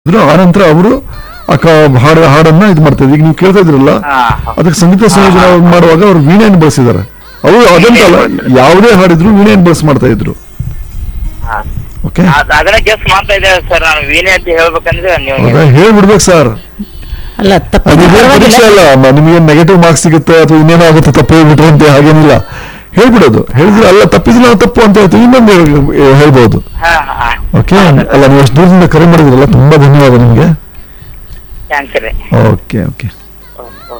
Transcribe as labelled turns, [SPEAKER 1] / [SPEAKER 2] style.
[SPEAKER 1] ಇದ್ರು ಆ ನಂತರ ಅವರು ಆ ಕ- ಹಾಡು ಹಾಡನ್ನ ಇದು ಮಾಡ್ತಾ ಇದ್ರು ಈಗ ನೀವು ಕೇಳ್ತಾ ಇದ್ರಲ್ಲ
[SPEAKER 2] ಹಾ
[SPEAKER 1] ಅದಕ್ಕೆ ಸಂಗೀತ ಸಂಯೋಜನೆ ಮಾಡುವಾಗ ಅವರು ವೀಣೆಯನ್ನು ಬಳಸಿದ್ದಾರೆ ಅವರು ಅದಂತಲ್ಲ ಯಾವುದೇ ಹಾಡಿದ್ರು ವೀಣೆಯನ್ನು ಬಳಸಿ ಮಾಡ್ತಾ ಇದ್ರು
[SPEAKER 2] ಹಾ.
[SPEAKER 1] ಓಕೆ
[SPEAKER 2] ಅದ್- ಅದನ್ನ ಗೆಸ್ ಮಾಡ್ತಾ ಇದ್ದೆ ಸರ್ ನಾನು ವೀಣೆ ಅಂತ ಹೇಳ್ಬೇಕಂದ್ರೆ ನೀವು
[SPEAKER 1] ಹೌದಾ ಹೇಳ್ಬಿಡ್ಬೇಕು ಸರ್
[SPEAKER 3] ಅಲ್ಲ ತಪ್ಪು
[SPEAKER 1] ಅದಿದೆ ಪರೀಕ್ಷೆ ಅಲ್ಲ ಮ- ನಿಮಗೆ ನೆಗೆಟಿವ್ ಮಾರ್ಕ್ಸ್ ಸಿಗುತ್ತೆ ಅಥವಾ ಇನ್ನೇನೋ ಆಗುತ್ತೆ ತಪ್ಪು ಹೇಳ್ಬಿಟ್ರೆ ಅಂತ ಹಾಗೇನಿಲ್ಲ ಹೇಳ್ಬಿಡೋದು ಹೇಳಿದ್ರೆ ಅಲ್ಲ ತಪ್ಪಿದ್ರೆ ನಾವು ತಪ್ಪು ಅಂತ ಹೇಳ್ತೀವಿ ಇನ್ನೊಂದು ಹೇಳ್- ಹೇಳ್ಬೋದು
[SPEAKER 2] ಹಾ ಹಾ
[SPEAKER 1] ಓಕೆ ಅಲ್ಲ ನೀವು ಅಷ್ಟು ದೂರದಿಂದ ಕರೆ ಮಾಡಿದ್ರಲ್ಲ ತುಂಬಾ ಧನ್ಯವಾದ ನಿಮಗೆ
[SPEAKER 2] ಥ್ಯಾಂಕ್ಸ್ ರೀ
[SPEAKER 1] ಓಕೆ ಓಕೆ